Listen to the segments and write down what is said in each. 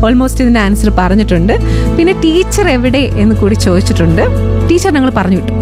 Almost ഇതിന്റെ answer പറഞ്ഞിട്ടുണ്ട് പിന്നെ ടീച്ചർ എവിടെ എന്ന് കൂടി ചോദിച്ചിട്ടുണ്ട് ടീച്ചർ ഞങ്ങൾ പറഞ്ഞു വിട്ടു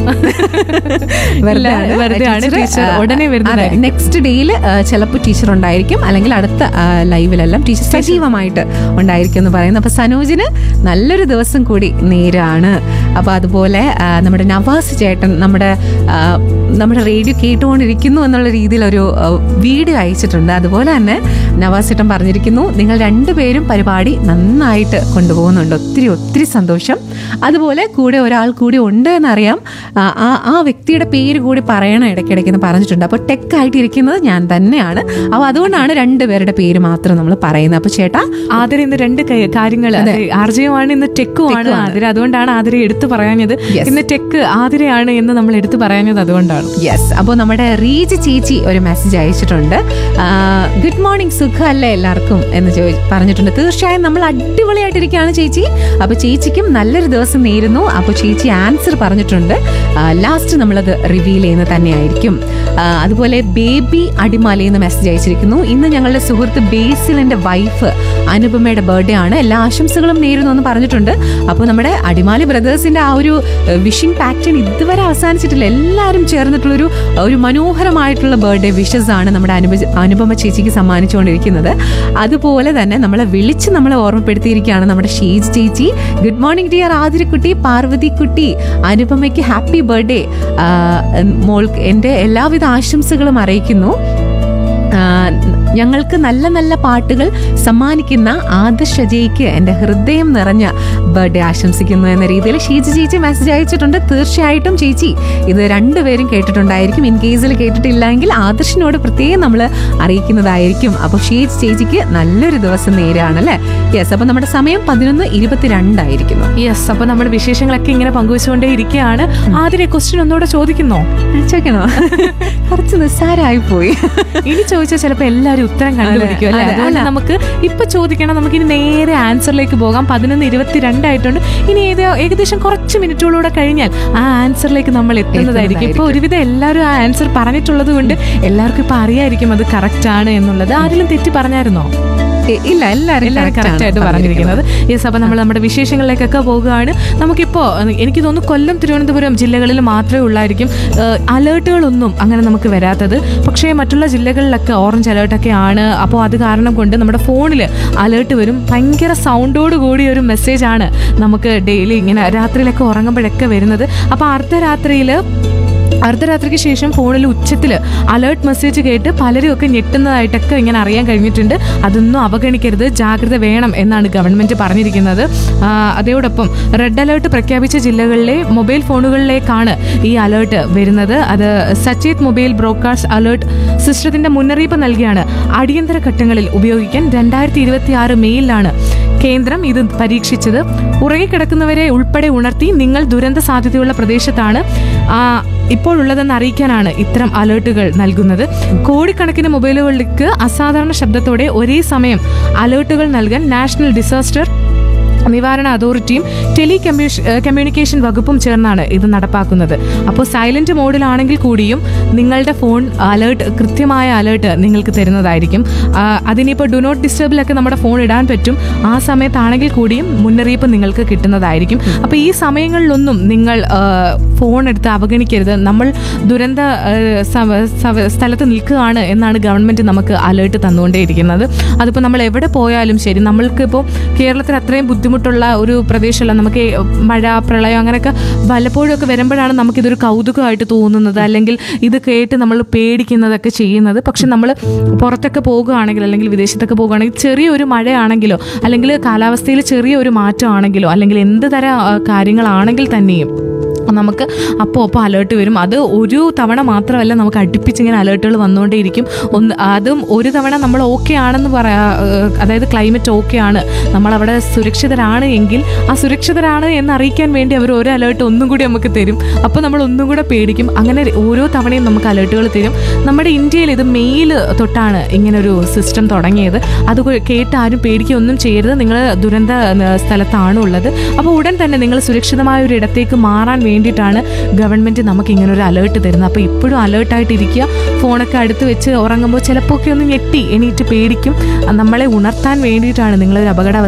ഇല്ല, വെറുതെയാണ്. ടീച്ചർ ഉടനെ വരുന്നതായിരിക്കും. നെക്സ്റ്റ് ഡേയിൽ ചിലപ്പോൾ ടീച്ചർ ഉണ്ടായിരിക്കും അല്ലെങ്കിൽ അടുത്ത ആ, ലൈവിലെല്ലാം ടീച്ചർ സജീവമായിട്ട് ഉണ്ടായിരിക്കും എന്ന് പറയുന്നു അപ്പൊ സനോജിന് നല്ലൊരു ദിവസം കൂടി നേരാണ് അപ്പൊ അതുപോലെ ആ, നമ്മുടെ നവാസ് ചേട്ടൻ നമ്മുടെ ആ, നമ്മുടെ റേഡിയോ കേട്ടുകൊണ്ടിരിക്കുന്നു എന്നുള്ള രീതിയിൽ ഒരു ആ, വീഡിയോ അയച്ചിട്ടുണ്ട് അതുപോലെ തന്നെ നവാസ് ചേട്ടൻ പറഞ്ഞിരിക്കുന്നു നിങ്ങൾ രണ്ടുപേരും പരിപാടി നന്നായിട്ട് കൊണ്ടുപോകുന്നുണ്ട് ഒത്തിരി ഒത്തിരി സന്തോഷം അതുപോലെ കൂടെ ഒരാൾ കൂടി ഉണ്ട് എന്നറിയാം ആ, ആ ആ വ്യക്തിയുടെ പേര് കൂടി പറയണം ഇടയ്ക്കിടയ്ക്ക് എന്ന് പറഞ്ഞിട്ടുണ്ട് അപ്പോൾ ടെക് ആയിട്ട് ഇരിക്കുന്നത് ഞാൻ തന്നെയാണ് അപ്പോൾ അതുകൊണ്ടാണ് രണ്ടുപേരുടെ പേര് മാത്രം നമ്മൾ പറയുന്നത് അപ്പോൾ ചേട്ടാ ആതിര ഇന്ന് രണ്ട് കാര്യങ്ങൾ ആർജയമാണ് ഇന്ന് ടെക്കുമാണ് ആതിര അതുകൊണ്ടാണ് ആതിര എടുത്തു പറയാഞ്ഞത് Yes. ഇന്ന് ടെക്ക് ആതിരയാണ് എന്ന് നമ്മൾ എടുത്തു പറയാഞ്ഞത് അതുകൊണ്ടാണ് യെസ് അപ്പോൾ നമ്മുടെ റീജ് ചേച്ചി ഒരു മെസ്സേജ് അയച്ചിട്ടുണ്ട് ഗുഡ് മോർണിംഗ് സുഖമല്ലേ എല്ലാവർക്കും എന്ന് ചോദി പറഞ്ഞിട്ടുണ്ട് തീർച്ചയായും നമ്മൾ അടിപൊളിയായിട്ടിരിക്കുകയാണ് ചേച്ചി അപ്പോൾ ചേച്ചിക്കും നല്ലൊരു ദിവസം നേരുന്നു അപ്പോൾ ചേച്ചി ആൻസർ പറഞ്ഞിട്ടുണ്ട് ലാസ്റ്റ് നമ്മളത് റിവീൽ ചെയ്യുന്നത് തന്നെയായിരിക്കും ആ, അതുപോലെ ബേബി അടിമാലയിൽ നിന്ന് മെസ്സേജ് അയച്ചിരിക്കുന്നു ഇന്ന് ഞങ്ങളുടെ സുഹൃത്ത് ബേസിലിന്റെ വൈഫ് അനുപമയുടെ ബർത്ത്ഡേ ആണ് എല്ലാ ആശംസകളും നേരുന്നു എന്ന് പറഞ്ഞിട്ടുണ്ട് അപ്പോൾ നമ്മുടെ അടിമാലി ബ്രദേഴ്സിന്റെ ആ ഒരു വിഷിംഗ് പാറ്റേൺ ഇതുവരെ അവസാനിച്ചിട്ടില്ല എല്ലാവരും ചേർന്നിട്ടുള്ളൊരു ഒരു മനോഹരമായിട്ടുള്ള ബർത്ത്ഡേ വിഷസ് ആണ് നമ്മുടെ അനുപ അനുപമ ചേച്ചിക്ക് സമ്മാനിച്ചുകൊണ്ടിരിക്കുന്നത് അതുപോലെ തന്നെ നമ്മളെ വിളിച്ച് നമ്മളെ ഓർമ്മപ്പെടുത്തിയിരിക്കുകയാണ് നമ്മുടെ ഷീജ് ചേച്ചി ഗുഡ് മോർണിംഗ് ഡിയർ ആതിരക്കുട്ടി പാർവതിക്കുട്ടി അനുപമയ്ക്ക് ഹാപ്പി ബർത്ത്ഡേ മോൾക്ക് എൻ്റെ എല്ലാവിധ ആശംസകളും അറിയിക്കുന്നു ആ, ഞങ്ങൾക്ക് നല്ല നല്ല പാട്ടുകൾ സമ്മാനിക്കുന്ന ആദർശ് അജയ്ക്ക് എൻ്റെ ഹൃദയം നിറഞ്ഞ ബർത്ത്ഡേ ആശംസിക്കുന്നു എന്ന രീതിയിൽ ഷീജ ചേച്ചി മെസ്സേജ് അയച്ചിട്ടുണ്ട് തീർച്ചയായിട്ടും ചേച്ചി ഇത് രണ്ടുപേരും കേട്ടിട്ടുണ്ടായിരിക്കും ഇൻ കേസിൽ കേട്ടിട്ടില്ലെങ്കിൽ ആദർശിനോട് പ്രത്യേകം നമ്മൾ അറിയിക്കുന്നതായിരിക്കും അപ്പോൾ ഷീജ് ചേച്ചിക്ക് നല്ലൊരു ദിവസം നേരാണ് അല്ലേ യെസ് അപ്പോൾ നമ്മുടെ സമയം പതിനൊന്ന് ഇരുപത്തിരണ്ടായിരിക്കുന്നു യെസ് അപ്പൊ നമ്മുടെ വിശേഷങ്ങളൊക്കെ ഇങ്ങനെ പങ്കുവെച്ചുകൊണ്ടേ ഇരിക്കുകയാണ് ആതിരെ ക്വസ്റ്റ്യൻ ഒന്നുകൂടെ ചോദിക്കുന്നോ ചോദിക്കണോ കുറച്ച് നിസ്സാരമായി പോയി ഇനി ചോദിച്ചാൽ ചിലപ്പോൾ എല്ലാവരും ഉത്തരം കണ്ടുപിടിക്കും അല്ലേ അതെ, അതുകൊണ്ട് അല്ല. നമുക്ക് ഇപ്പൊ ചോദിക്കണം നമുക്ക് ഇനി നേരെ ആൻസറിലേക്ക് പോകാം പതിനൊന്ന് ഇരുപത്തിരണ്ടായിട്ടുണ്ട് ഇനി ഏത് ഏകദേശം കുറച്ച് മിനിറ്റുകളൂടെ കഴിഞ്ഞാൽ ആ ആൻസറിലേക്ക് നമ്മൾ എത്തുന്നതായിരിക്കും ഇപ്പൊ ഒരുവിധം എല്ലാവരും ആ ആൻസർ പറഞ്ഞിട്ടുള്ളത് കൊണ്ട് എല്ലാവർക്കും ഇപ്പൊ അറിയായിരിക്കും അത് കറക്റ്റ് ആണ് എന്നുള്ളത് ആരെങ്കിലും തെറ്റി പറഞ്ഞായിരുന്നോ ഏ, ഇല്ല എല്ലാവരും എല്ലാവരും correct ആണ് കറക്റ്റ് ആയിട്ട് പറഞ്ഞിരിക്കുന്നത് യെസ് അപ്പൊ നമ്മൾ നമ്മുടെ വിശേഷങ്ങളിലേക്കൊക്കെ പോകുകയാണ് നമുക്കിപ്പോ ഏഹ്, എനിക്ക് തോന്നുന്നു കൊല്ലം തിരുവനന്തപുരം ജില്ലകളിൽ മാത്രമേ ഉള്ളായിരിക്കും അലേർട്ടുകളൊന്നും അങ്ങനെ നമുക്ക് വരാത്തത് പക്ഷേ മറ്റുള്ള ജില്ലകളിലൊക്കെ ഓറഞ്ച് അലേർട്ടൊക്കെ ആണ് അപ്പോൾ അത് കാരണം കൊണ്ട് നമ്മുടെ ഫോണിൽ അലേർട്ട് വരും ഭയങ്കര സൗണ്ടോട് കൂടിയ ഒരു മെസ്സേജ് ആണ് നമുക്ക് ഡെയിലി ഇങ്ങനെ രാത്രിയിലൊക്കെ ഉറങ്ങുമ്പോഴൊക്കെ വരുന്നത് അപ്പോൾ അർദ്ധരാത്രിയിൽ അർദ്ധരാത്രിക്ക് ശേഷം ഫോണിൽ ഉച്ചത്തിൽ അലേർട്ട് മെസ്സേജ് കേട്ട് പലരും ഒക്കെ ഞെട്ടുന്നതായിട്ടൊക്കെ ഇങ്ങനെ അറിയാൻ കഴിഞ്ഞിട്ടുണ്ട് അതൊന്നും അവഗണിക്കരുത് ജാഗ്രത വേണം എന്നാണ് ഗവൺമെന്റ് പറഞ്ഞിരിക്കുന്നത് ആ, അതോടൊപ്പം റെഡ് അലേർട്ട് പ്രഖ്യാപിച്ച ജില്ലകളിലെ മൊബൈൽ ഫോണുകളിലേക്കാണ് ഈ അലേർട്ട് വരുന്നത് അത് സച്ചേത് മൊബൈൽ ബ്രോഡ്കാസ്റ്റ് അലേർട്ട് സിസ്റ്റത്തിന്റെ മുന്നറിയിപ്പ് നൽകിയാണ് അടിയന്തര ഘട്ടങ്ങളിൽ ഉപയോഗിക്കാൻ രണ്ടായിരത്തി ഇരുപത്തി ആറ് മെയിലാണ് കേന്ദ്രം ഇത് പരീക്ഷിച്ചത് ഉറങ്ങിക്കിടക്കുന്നവരെ ഉൾപ്പെടെ ഉണർത്തി നിങ്ങൾ ദുരന്ത സാധ്യതയുള്ള പ്രദേശത്താണ് ആ, ഇപ്പോഴുള്ളതെന്ന് അറിയിക്കാനാണ് ഇത്തരം അലേർട്ടുകൾ നൽകുന്നത് കോടിക്കണക്കിന് മൊബൈലുകളിലേക്ക് അസാധാരണ ശബ്ദത്തോടെ ഒരേ സമയം അലേർട്ടുകൾ നൽകാൻ നാഷണൽ ഡിസാസ്റ്റർ നിവാരണ അതോറിറ്റിയും ടെലി കമ്മ്യൂഷ കമ്മ്യൂണിക്കേഷൻ വകുപ്പും ചേർന്നാണ് ഇത് നടപ്പാക്കുന്നത് അപ്പോൾ സൈലന്റ് മോഡിലാണെങ്കിൽ കൂടിയും നിങ്ങളുടെ ഫോൺ അലേർട്ട് കൃത്യമായ അലേർട്ട് നിങ്ങൾക്ക് തരുന്നതായിരിക്കും ആ, അതിനിപ്പോൾ ഡു നോട്ട് ഡിസ്റ്റർബിലൊക്കെ നമ്മുടെ ഫോൺ ഇടാൻ പറ്റും ആ സമയത്താണെങ്കിൽ കൂടിയും മുന്നറിയിപ്പ് നിങ്ങൾക്ക് കിട്ടുന്നതായിരിക്കും അപ്പോൾ ഈ സമയങ്ങളിലൊന്നും നിങ്ങൾ ആ, ഫോൺ എടുത്ത് അവഗണിക്കരുത് നമ്മൾ ദുരന്ത ആ, സവ- സവ- സ്ഥലത്ത് നിൽക്കുകയാണ് എന്നാണ് ഗവൺമെന്റ് നമുക്ക് അലേർട്ട് തന്നുകൊണ്ടേയിരിക്കുന്നത് അതിപ്പോൾ നമ്മൾ എവിടെ പോയാലും ശരി നമ്മൾക്ക് ഇപ്പോൾ കേരളത്തിൽ അത്രയും ബുദ്ധിമുട്ടുള്ള ഒരു പ്രദേശമല്ല നമുക്ക് ഈ മഴ പ്രളയം അങ്ങനെയൊക്കെ വല്ലപ്പോഴും ഒക്കെ വരുമ്പോഴാണ് നമുക്കിതൊരു കൗതുകമായിട്ട് തോന്നുന്നത് അല്ലെങ്കിൽ ഇത് കേട്ട് നമ്മൾ പേടിക്കുന്നതൊക്കെ ചെയ്യുന്നത് പക്ഷെ നമ്മൾ പുറത്തൊക്കെ പോകുകയാണെങ്കിൽ അല്ലെങ്കിൽ വിദേശത്തൊക്കെ പോകുകയാണെങ്കിൽ ചെറിയൊരു മഴയാണെങ്കിലോ അല്ലെങ്കിൽ കാലാവസ്ഥയിൽ ചെറിയൊരു മാറ്റമാണെങ്കിലോ അല്ലെങ്കിൽ എന്ത് തരം ആ, കാര്യങ്ങളാണെങ്കിൽ തന്നെയും നമുക്ക് അപ്പോൾ അപ്പോൾ അലേർട്ട് വരും അത് ഒരു തവണ മാത്രമല്ല നമുക്ക് അടുപ്പിച്ചിങ്ങനെ അലേർട്ടുകൾ വന്നുകൊണ്ടേയിരിക്കും ഒന്ന് അതും ഒരു തവണ നമ്മൾ ഓക്കെ ആണെന്ന് പറയാ ഏഹ് അതായത് ക്ലൈമറ്റ് ഓക്കെ ആണ് നമ്മളവിടെ സുരക്ഷിതരാണ് എങ്കിൽ ആ സുരക്ഷിതരാണ് എന്ന് അറിയിക്കാൻ വേണ്ടി അവർ ഒരു അലേർട്ട് ഒന്നും കൂടി നമുക്ക് തരും അപ്പോൾ നമ്മൾ ഒന്നും കൂടെ പേടിക്കും അങ്ങനെ ഓരോ തവണയും നമുക്ക് അലേർട്ടുകൾ തരും നമ്മുടെ ഇന്ത്യയിൽ ഇത് മെയിൽ തൊട്ടാണ് ഇങ്ങനെ ഒരു സിസ്റ്റം തുടങ്ങിയത് അത് കൊ- കേട്ട് ആരും പേടിക്കുകയൊന്നും ചെയ്യരുത് നിങ്ങൾ ദുരന്ത ഏഹ്, സ്ഥലത്താണ് ഉള്ളത് അപ്പോൾ ഉടൻ തന്നെ നിങ്ങൾ സുരക്ഷിതമായ ഒരു ഇടത്തേക്ക് മാറാൻ വേണ്ടിയിട്ടാണ് ഗവൺമെൻറ് നമുക്ക് ഇങ്ങനെ ഒരു അലേർട്ട് തരുന്നത് അപ്പോൾ ഇപ്പോഴും അലേർട്ടായിട്ട് ഇരിക്കുക ഫോണൊക്കെ അടുത്ത് വെച്ച് ഉറങ്ങുമ്പോൾ ചിലപ്പോൾ ഒക്കെ ഒന്ന് ഞെട്ടി എണീറ്റ് പേടിക്കും നമ്മളെ ഉണർത്താൻ വേണ്ടിയിട്ടാണ് നിങ്ങളൊരു അപകടാവസ്ഥ